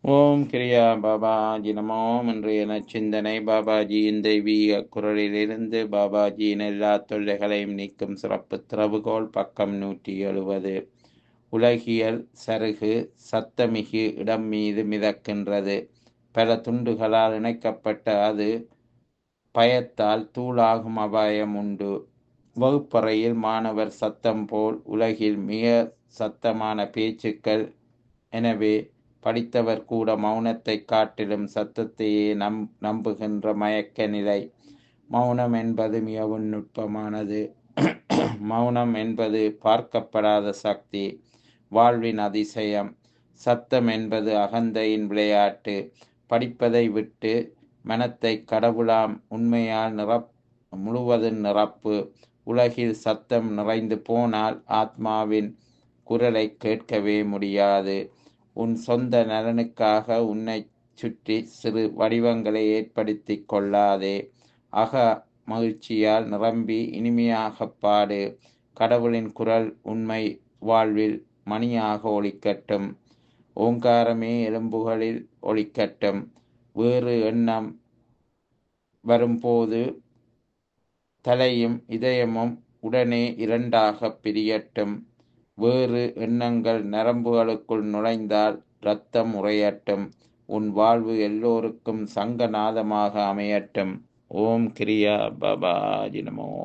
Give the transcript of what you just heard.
ஓம் கிரியா பாபாஜி நமோ இன்றைய நச்சிந்தனை பாபாஜியின் தெய்வீக குரலிலிருந்து பாபாஜியின் எல்லா தொல்லைகளையும் நீக்கும் சிறப்பு திறவுகோல் பக்கம் நூற்றி எழுபது உலகியல் சருகு சத்தமிகு இடம் மீது மிதக்கின்றது பல துண்டுகளால் இணைக்கப்பட்ட அது பயத்தால் தூளாகும் அபாயம் உண்டு வகுப்பறையில் மாணவர் சத்தம் போல் உலகில் மிக சத்தமான பேச்சுக்கள் எனவே படித்தவர் கூட மௌனத்தை காட்டிலும் சத்தத்தையே நம் நம்புகின்ற மயக்க நிலை மௌனம் என்பது மிகவும் நுட்பமானது மௌனம் என்பது பார்க்கப்படாத சக்தி வாழ்வின் அதிசயம் சத்தம் என்பது அகந்தையின் விளையாட்டு படிப்பதை விட்டு மனத்தை கடவுளாம் உண்மையால் நிரப் முழுவதும் நிரப்பு உலகில் சத்தம் நிறைந்து போனால் ஆத்மாவின் குரலை கேட்கவே முடியாது உன் சொந்த நலனுக்காக உன்னை சுற்றி சிறு வடிவங்களை ஏற்படுத்தி கொள்ளாதே அக மகிழ்ச்சியால் நிரம்பி இனிமையாக பாடு கடவுளின் குரல் உண்மை வாழ்வில் மணியாக ஒலிக்கட்டும் ஓங்காரமே எலும்புகளில் ஒலிக்கட்டும் வேறு எண்ணம் வரும்போது தலையும் இதயமும் உடனே இரண்டாக பிரியட்டும் வேறு எண்ணங்கள் நரம்புகளுக்குள் நுழைந்தால் இரத்தம் உறையட்டும் உன் வாழ்வு எல்லோருக்கும் சங்கநாதமாக அமையட்டும் ஓம் கிரியா பாபாஜி நமோ